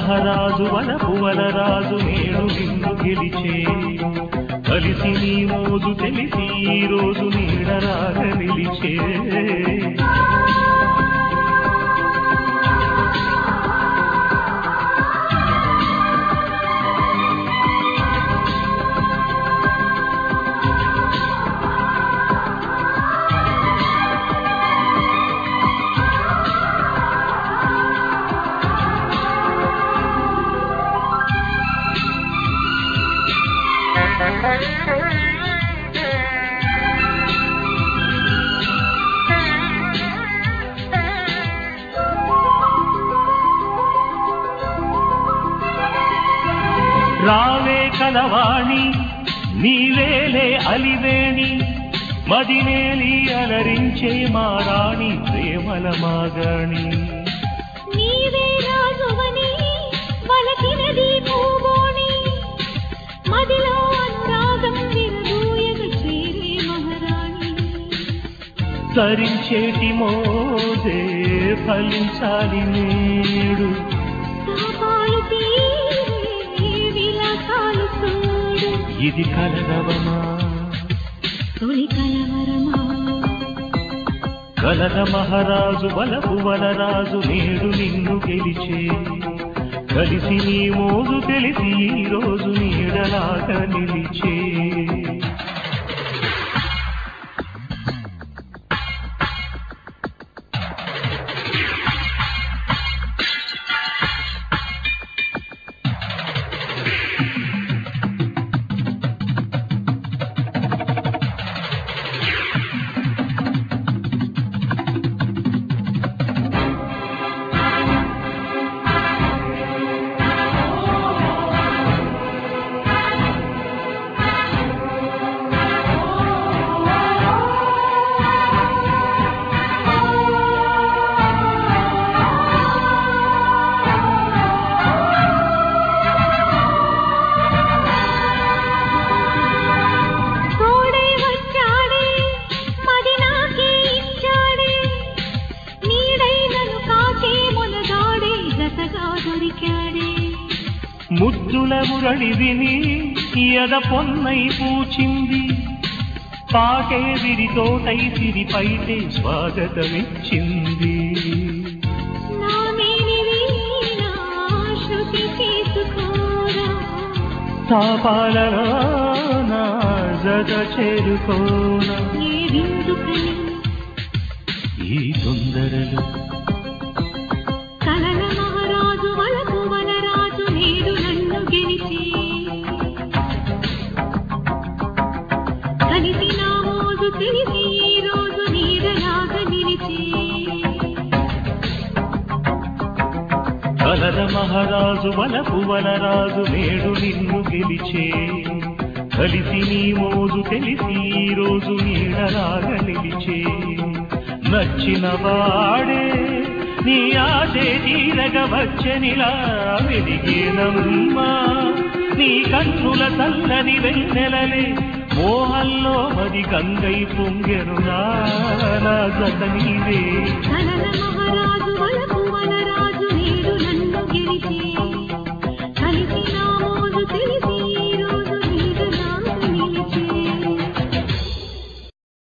మహారాజు వన పువన రాజు నేను నిన్ను గెలిచే కలిసి నీ మోజు తెలిసి ఈ రోజు నీడరాగా నిలిచే రావే కలవాణి నీవేలే అలివేణి మదినేలి అలరించే మారాణి ప్రేమల మాగాణి నీవే రాజువని వలకినది పూబోణి మదిలో అనురాగం విరదూయగ చేరే మహారాణి తరించేటి మోదే ఫలించాలి నేడు తాపాలు తీరే విలాసాలు చూడు ఇది కలగవమా తొలి కలవరమా కలద మహారాజు వలపు వనరాజు నేడు నిన్ను గెలిచే కలిసి నీ మోజు తెలిసి ఈ రోజు నీడలాగా నిలిచే తోడే వచ్చాడే మది నాకే ఇచ్చాడే నీడై నన్ను కాకే మొనగాడే జతగా దొరికాడే ముద్దుల మురళి విని ఎద పొన్నై పూచింది పాటే విరితోటై సిరిపైటే స్వాగతమిచ్చింది నా మేని వీణ శృతి చేసుకోరా తాపాలలో నా జత చేరుకోనా ఏ విందుకని ఈ తొందరలు కలల మహారాజు వలకు వనరాజు నేడు నన్ను గెలిచి కలిసి నా మోజు తెలిసి ఈ రోజు నీడలాగా నిలిచి కలద మహారాజు వలపు వనరాజు నేడు నిన్ను గెలిచే కలిసి నీ మోజు తెలిసి ఈ రోజు నీడలాగా నిలిచే నచ్చిన వాడే నీ ఆశే తీరగ వచ్చనిలా వెలిగేనమ్మా నీ కన్నుల చల్లని వెన్నెలలే మోహంలో మది గంగై పొంగెను నా జత నీవే కలల